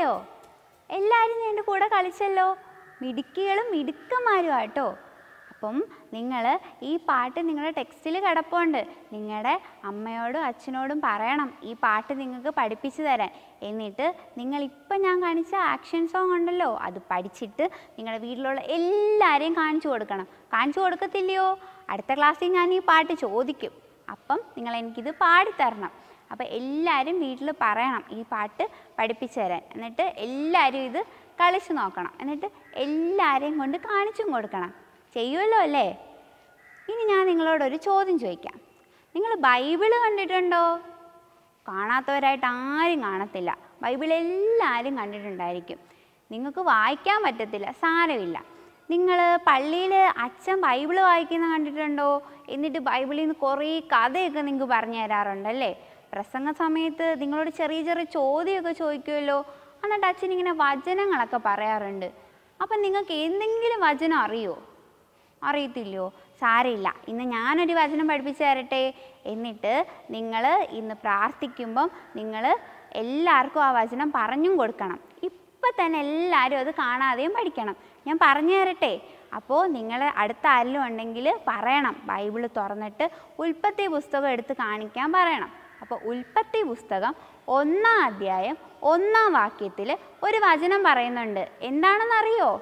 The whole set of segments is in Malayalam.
മനസ്സിലായോ എല്ലാവരും എൻ്റെ കൂടെ കളിച്ചല്ലോ മിടുക്കികളും മിടുക്കന്മാരും ആട്ടോ അപ്പം നിങ്ങൾ ഈ പാട്ട് നിങ്ങളുടെ ടെക്സ്റ്റിൽ കിടപ്പുണ്ട് നിങ്ങളുടെ അമ്മയോടും അച്ഛനോടും പറയണം ഈ പാട്ട് നിങ്ങൾക്ക് പഠിപ്പിച്ചു തരാൻ എന്നിട്ട് നിങ്ങൾ ഇപ്പം ഞാൻ കാണിച്ച ആക്ഷൻ സോങ് ഉണ്ടല്ലോ അത് പഠിച്ചിട്ട് നിങ്ങളുടെ വീട്ടിലുള്ള എല്ലാവരെയും കാണിച്ചു കൊടുക്കണം കാണിച്ചു കൊടുക്കത്തില്ലയോ അടുത്ത ക്ലാസ്സിൽ ഞാൻ ഈ പാട്ട് ചോദിക്കും അപ്പം നിങ്ങൾ എനിക്കിത് പാടിത്തരണം അപ്പോൾ എല്ലാവരും വീട്ടിൽ പറയണം ഈ പാട്ട് പഠിപ്പിച്ചു തരാൻ എന്നിട്ട് എല്ലാവരും ഇത് കളിച്ച് നോക്കണം എന്നിട്ട് എല്ലാവരെയും കൊണ്ട് കാണിച്ചും കൊടുക്കണം ചെയ്യുമല്ലോ അല്ലേ ഇനി ഞാൻ നിങ്ങളോടൊരു ചോദ്യം ചോദിക്കാം നിങ്ങൾ ബൈബിള് കണ്ടിട്ടുണ്ടോ കാണാത്തവരായിട്ട് ആരും കാണത്തില്ല ബൈബിൾ എല്ലാവരും കണ്ടിട്ടുണ്ടായിരിക്കും നിങ്ങൾക്ക് വായിക്കാൻ പറ്റത്തില്ല സാരമില്ല നിങ്ങൾ പള്ളിയിൽ അച്ഛൻ ബൈബിള് വായിക്കുന്ന കണ്ടിട്ടുണ്ടോ എന്നിട്ട് ബൈബിളിൽ നിന്ന് കുറേ കഥയൊക്കെ നിങ്ങൾക്ക് പറഞ്ഞു തരാറുണ്ടല്ലേ പ്രസംഗ സമയത്ത് നിങ്ങളോട് ചെറിയ ചെറിയ ചോദ്യമൊക്കെ ചോദിക്കുമല്ലോ എന്നിട്ട് അച്ഛൻ ഇങ്ങനെ വചനങ്ങളൊക്കെ പറയാറുണ്ട് അപ്പം നിങ്ങൾക്ക് എന്തെങ്കിലും വചനം അറിയോ അറിയത്തില്ലയോ സാരമില്ല ഇന്ന് ഞാനൊരു വചനം പഠിപ്പിച്ചു തരട്ടെ എന്നിട്ട് നിങ്ങൾ ഇന്ന് പ്രാർത്ഥിക്കുമ്പം നിങ്ങൾ എല്ലാവർക്കും ആ വചനം പറഞ്ഞും കൊടുക്കണം ഇപ്പം തന്നെ എല്ലാവരും അത് കാണാതെയും പഠിക്കണം ഞാൻ പറഞ്ഞു തരട്ടെ അപ്പോൾ നിങ്ങൾ അടുത്ത ആരെങ്കിലും ഉണ്ടെങ്കിൽ പറയണം ബൈബിൾ തുറന്നിട്ട് ഉൽപ്പത്തി പുസ്തകം എടുത്ത് കാണിക്കാൻ പറയണം അപ്പോൾ ഉൽപ്പത്തി പുസ്തകം ഒന്നാം അധ്യായം ഒന്നാം വാക്യത്തിൽ ഒരു വചനം പറയുന്നുണ്ട് എന്താണെന്നറിയോ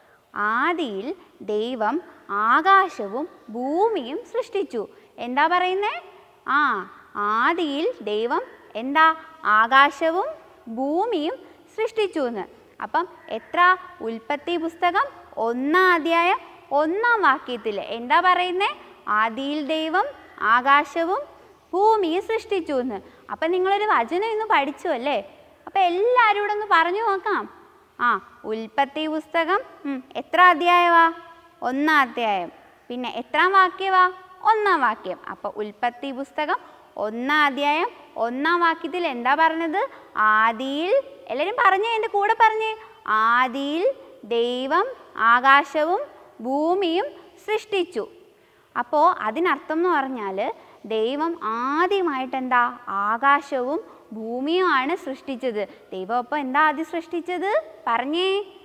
ആദിയിൽ ദൈവം ആകാശവും ഭൂമിയും സൃഷ്ടിച്ചു എന്താ പറയുന്നേ ആ ആദിയിൽ ദൈവം എന്താ ആകാശവും ഭൂമിയും സൃഷ്ടിച്ചു എന്ന് അപ്പം എത്ര ഉൽപ്പത്തി പുസ്തകം ഒന്നാം അധ്യായം ഒന്നാം വാക്യത്തിൽ എന്താ പറയുന്നേ ആദിയിൽ ദൈവം ആകാശവും ഭൂമിയും സൃഷ്ടിച്ചു എന്ന് അപ്പം നിങ്ങളൊരു വചനം ഇന്ന് പഠിച്ചു അല്ലേ അപ്പം എല്ലാവരും കൂടെ ഒന്ന് പറഞ്ഞു നോക്കാം ആ ഉൽപ്പത്തി പുസ്തകം ഉം, എത്ര അധ്യായവാ ഒന്നാം അധ്യായം പിന്നെ എത്രാം വാക്യവാ ഒന്നാം വാക്യം അപ്പോൾ ഉൽപ്പത്തി പുസ്തകം ഒന്നാം അധ്യായം ഒന്നാം വാക്യത്തിൽ എന്താ പറഞ്ഞത് ആദിയിൽ എല്ലാവരും പറഞ്ഞേ എൻ്റെ കൂടെ പറഞ്ഞേ ആദിയിൽ ദൈവം ആകാശവും ഭൂമിയും സൃഷ്ടിച്ചു അപ്പോൾ അതിനർത്ഥം എന്ന് പറഞ്ഞാൽ ദൈവം ആദ്യമായിട്ട് എന്താ ആകാശവും ഭൂമിയുമാണ് സൃഷ്ടിച്ചത് ദൈവം അപ്പോൾ എന്താ ആദ്യം സൃഷ്ടിച്ചത് പറഞ്ഞേ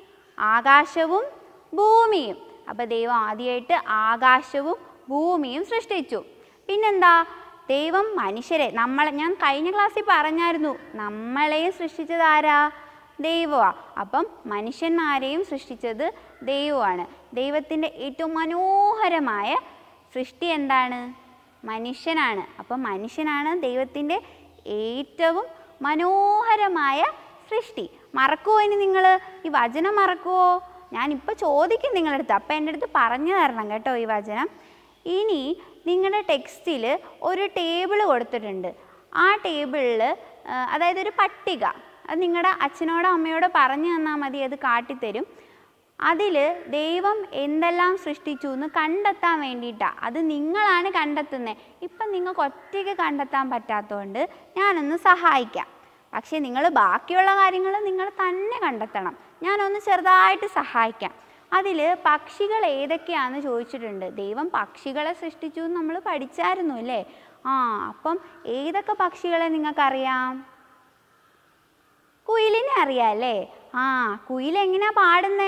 ആകാശവും ഭൂമിയും അപ്പോൾ ദൈവം ആദ്യമായിട്ട് ആകാശവും ഭൂമിയും സൃഷ്ടിച്ചു പിന്നെന്താ ദൈവം മനുഷ്യരെ നമ്മളെ ഞാൻ കഴിഞ്ഞ ക്ലാസ്സിൽ പറഞ്ഞായിരുന്നു നമ്മളെയും സൃഷ്ടിച്ചത് ആരാ ദൈവമാണ് അപ്പം മനുഷ്യന്മാരെയും സൃഷ്ടിച്ചത് ദൈവമാണ് ദൈവത്തിൻ്റെ ഏറ്റവും മനോഹരമായ സൃഷ്ടി എന്താണ് മനുഷ്യനാണ് അപ്പം മനുഷ്യനാണ് ദൈവത്തിൻ്റെ ഏറ്റവും മനോഹരമായ സൃഷ്ടി മറക്കുമോ ഇനി നിങ്ങൾ ഈ വചനം മറക്കുമോ ഞാനിപ്പോൾ ചോദിക്കും നിങ്ങളുടെ അടുത്ത് അപ്പം എൻ്റെ അടുത്ത് പറഞ്ഞു തരണം കേട്ടോ ഈ വചനം ഇനി നിങ്ങളുടെ ടെക്സ്റ്റിൽ ഒരു ടേബിൾ കൊടുത്തിട്ടുണ്ട് ആ ടേബിളിൽ അതായത് ഒരു പട്ടിക അത് നിങ്ങളുടെ അച്ഛനോടോ അമ്മയോടോ പറഞ്ഞു തന്നാൽ മതി അത് കാട്ടിത്തരും അതിൽ ദൈവം എന്തെല്ലാം സൃഷ്ടിച്ചു എന്ന് കണ്ടെത്താൻ വേണ്ടിയിട്ടാണ് അത് നിങ്ങളാണ് കണ്ടെത്തുന്നത് ഇപ്പം നിങ്ങൾക്ക് ഒറ്റയ്ക്ക് കണ്ടെത്താൻ പറ്റാത്തതുകൊണ്ട് ഞാനൊന്ന് സഹായിക്കാം പക്ഷേ നിങ്ങൾ ബാക്കിയുള്ള കാര്യങ്ങൾ നിങ്ങൾ തന്നെ കണ്ടെത്തണം ഞാനൊന്ന് ചെറുതായിട്ട് സഹായിക്കാം അതിൽ പക്ഷികൾ ഏതൊക്കെയാണെന്ന് ചോദിച്ചിട്ടുണ്ട് ദൈവം പക്ഷികളെ സൃഷ്ടിച്ചു എന്ന് നമ്മൾ പഠിച്ചായിരുന്നു അല്ലേ ആ അപ്പം ഏതൊക്കെ പക്ഷികളെ നിങ്ങൾക്കറിയാം കുയിലിനെ അറിയാം അല്ലേ ആ കുയിൽ എങ്ങനെയാ പാടുന്നേ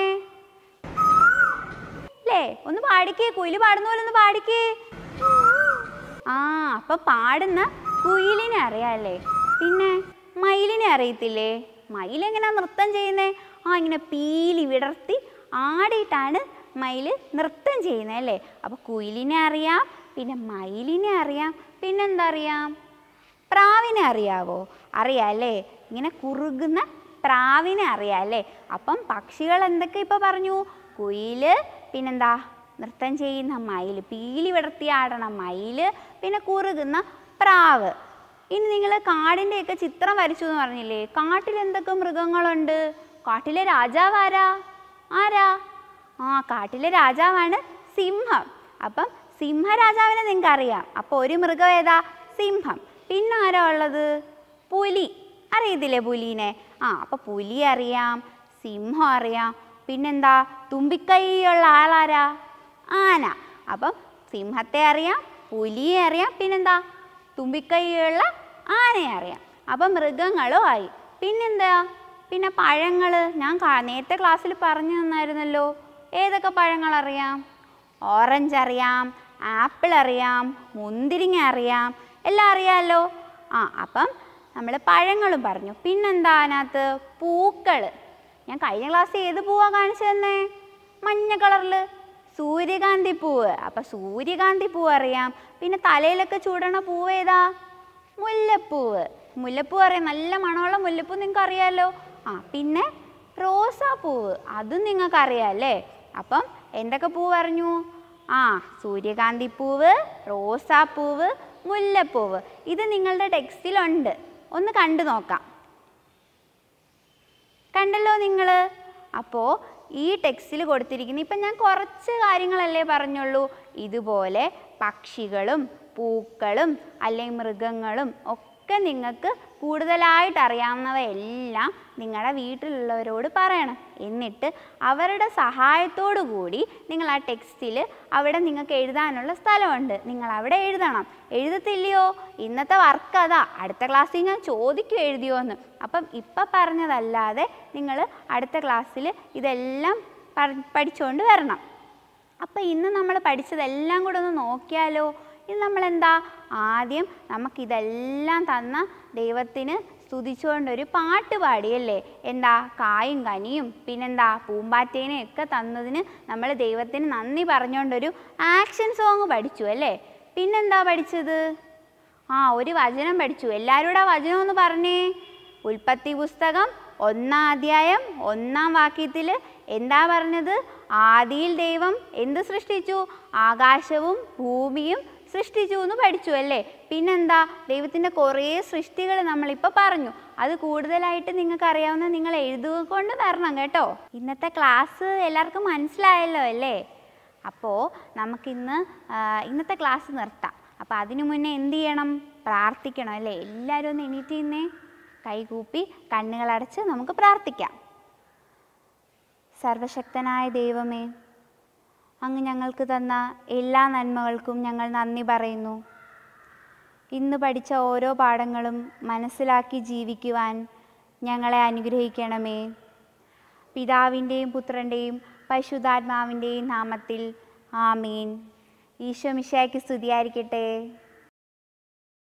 അല്ലേ ഒന്ന് പാടിക്കേ കുയിൽ പാടുന്ന പോലെ ഒന്ന് പാടിക്കേ ആ അപ്പൊ പാടുന്ന കുയിലിനെ അറിയാം അല്ലേ പിന്നെ മയിലിനെ അറിയത്തില്ലേ മയിൽ എങ്ങനെയാ നൃത്തം ചെയ്യുന്നേ ആ ഇങ്ങനെ പീലി വിടർത്തി ആടിയിട്ടാണ് മയിൽ നൃത്തം ചെയ്യുന്നത് അല്ലേ അപ്പോൾ കുയിലിനെ അറിയാം പിന്നെ മയിലിനെ അറിയാം പിന്നെന്താ അറിയാം പ്രാവിനെ അറിയാവോ അറിയാം അല്ലേ ഇങ്ങനെ കുറുകുന്ന പ്രാവിനെ അറിയാം അല്ലേ അപ്പം പക്ഷികൾ എന്തൊക്കെ ഇപ്പോൾ പറഞ്ഞു കുയില് പിന്നെന്താ നൃത്തം ചെയ്യുന്ന മയിൽ പീലി വിടർത്തി ആടണ മയിൽ പിന്നെ കുറുകുന്ന പ്രാവ് ഇനി നിങ്ങൾ കാടിൻ്റെയൊക്കെ ചിത്രം വരച്ചു എന്ന് പറഞ്ഞില്ലേ കാട്ടിൽ എന്തൊക്കെ മൃഗങ്ങളുണ്ട് കാട്ടിലെ രാജാവ് ആരാ ആരാ ആ കാട്ടിലെ രാജാവാണ് സിംഹം അപ്പം സിംഹരാജാവിനെ നിങ്ങൾക്ക് അറിയാം അപ്പോൾ ഒരു മൃഗം ഏതാ സിംഹം പിന്നെ ആരാ ഉള്ളത് പുലി അറിയത്തില്ലേ പുലീനെ ആ അപ്പോൾ പുലി അറിയാം സിംഹം അറിയാം പിന്നെന്താ തുമ്പിക്കൈയുള്ള ആളാരാ ആന അപ്പം സിംഹത്തെ അറിയാം പുലിയെ അറിയാം പിന്നെന്താ തുമ്പിക്കൈയുള്ള ആനയെ അറിയാം അപ്പം മൃഗങ്ങളും ആയി പിന്നെന്താ പിന്നെ പഴങ്ങൾ ഞാൻ കാ- നേരത്തെ ക്ലാസ്സിൽ പറഞ്ഞു തന്നായിരുന്നല്ലോ ഏതൊക്കെ പഴങ്ങൾ അറിയാം ഓറഞ്ച് അറിയാം ആപ്പിൾ അറിയാം മുന്തിരിങ്ങ അറിയാം എല്ലാം അറിയാമല്ലോ ആ അപ്പം നമ്മൾ പഴങ്ങളും പറഞ്ഞു പിന്നെന്താ അതിനകത്ത് പൂക്കൾ ഞാൻ കഴിഞ്ഞ ക്ലാസ്സിൽ ഏത് പൂവാ കാണിച്ചു തന്നേ മഞ്ഞ കളറിൽ സൂര്യകാന്തി പൂവ് അപ്പം സൂര്യകാന്തി പൂവ് അറിയാം പിന്നെ തലയിലൊക്കെ ചൂടണ പൂവ് ഏതാ മുല്ലപ്പൂവ് മുല്ലപ്പൂ അറിയാം നല്ല മണമുള്ള മുല്ലപ്പൂ നിങ്ങൾക്ക് അറിയാമല്ലോ ആ പിന്നെ റോസാപ്പൂവ് അതും നിങ്ങൾക്ക് അറിയാം അല്ലേ അപ്പം എന്തൊക്കെ പൂവ് പറഞ്ഞു ആ സൂര്യകാന്തി പൂവ് റോസാപ്പൂവ് മുല്ലപ്പൂവ് ഇത് നിങ്ങളുടെ ടെക്സ്റ്റിലുണ്ട് ഒന്ന് കണ്ടു നോക്കാം കണ്ടല്ലോ നിങ്ങൾ അപ്പോൾ ഈ ടെക്സ്റ്റിൽ കൊടുത്തിരിക്കുന്ന ഇപ്പം ഞാൻ കുറച്ച് കാര്യങ്ങളല്ലേ പറഞ്ഞുള്ളൂ ഇതുപോലെ പക്ഷികളും പൂക്കളും അല്ലെങ്കിൽ മൃഗങ്ങളും ഒക്കെ നിങ്ങൾക്ക് കൂടുതലായിട്ട് അറിയാവുന്നവയെല്ലാം നിങ്ങളുടെ വീട്ടിലുള്ളവരോട് പറയണം എന്നിട്ട് അവരുടെ സഹായത്തോടു കൂടി നിങ്ങൾ ആ ടെക്സ്റ്റിൽ അവിടെ നിങ്ങൾക്ക് എഴുതാനുള്ള സ്ഥലമുണ്ട് നിങ്ങൾ അവിടെ എഴുതണം എഴുതത്തില്ലയോ ഇന്നത്തെ വർക്ക് അതാ അടുത്ത ക്ലാസ്സിൽ ഞാൻ ചോദിക്കും എഴുതിയോ എന്ന് അപ്പം ഇപ്പം പറഞ്ഞതല്ലാതെ നിങ്ങൾ അടുത്ത ക്ലാസ്സിൽ ഇതെല്ലാം പറ- പഠിച്ചുകൊണ്ട് വരണം അപ്പം ഇന്ന് നമ്മൾ പഠിച്ചതെല്ലാം കൂടെ ഒന്ന് നോക്കിയാലോ ഇന്ന് നമ്മൾ എന്താ ആദ്യം നമുക്കിതെല്ലാം തന്ന ദൈവത്തിന് സ്തുതിച്ചുകൊണ്ടൊരു പാട്ട് പാടിയല്ലേ എന്താ കായും കനിയും പിന്നെന്താ പൂമ്പാറ്റേനെ ഒക്കെ തന്നതിന് നമ്മൾ ദൈവത്തിന് നന്ദി പറഞ്ഞുകൊണ്ടൊരു ആക്ഷൻ സോങ് പഠിച്ചു അല്ലേ പിന്നെന്താ പഠിച്ചത് ആ ഒരു വചനം പഠിച്ചു എല്ലാവരും ആ വചനം ഒന്ന് പറഞ്ഞേ ഉൽപ്പത്തി പുസ്തകം ഒന്നാം അധ്യായം ഒന്നാം വാക്യത്തിൽ എന്താ പറഞ്ഞത് ആദിയിൽ ദൈവം എന്ത് സൃഷ്ടിച്ചു ആകാശവും ഭൂമിയും സൃഷ്ടിച്ചു എന്ന് പഠിച്ചു അല്ലേ പിന്നെന്താ ദൈവത്തിൻ്റെ കുറേ സൃഷ്ടികൾ നമ്മളിപ്പോൾ പറഞ്ഞു അത് കൂടുതലായിട്ട് നിങ്ങൾക്ക് അറിയാവുന്ന നിങ്ങൾ എഴുതുക കൊണ്ട് വരണം കേട്ടോ ഇന്നത്തെ ക്ലാസ് എല്ലാവർക്കും മനസ്സിലായല്ലോ അല്ലേ അപ്പോൾ നമുക്കിന്ന് ആ, ഇന്നത്തെ ക്ലാസ് നിർത്താം അപ്പോൾ അതിനു മുന്നേ എന്ത് ചെയ്യണം പ്രാർത്ഥിക്കണം അല്ലേ എല്ലാവരും ഒന്ന് എണീറ്റ് നിന്നേ കൈകൂപ്പി കണ്ണുകളടച്ച് നമുക്ക് പ്രാർത്ഥിക്കാം സർവശക്തനായ ദൈവമേ അങ്ങ് ഞങ്ങൾക്ക് തന്ന എല്ലാ നന്മകൾക്കും ഞങ്ങൾ നന്ദി പറയുന്നു ഇന്ന് പഠിച്ച ഓരോ പാഠങ്ങളും മനസ്സിലാക്കി ജീവിക്കുവാൻ ഞങ്ങളെ അനുഗ്രഹിക്കണമേ പിതാവിൻ്റെയും പുത്രൻ്റെയും പരിശുദ്ധാത്മാവിൻ്റെയും നാമത്തിൽ ആമീൻ ഈശോ മിശായ്ക്ക് സ്തുതിയായിരിക്കട്ടെ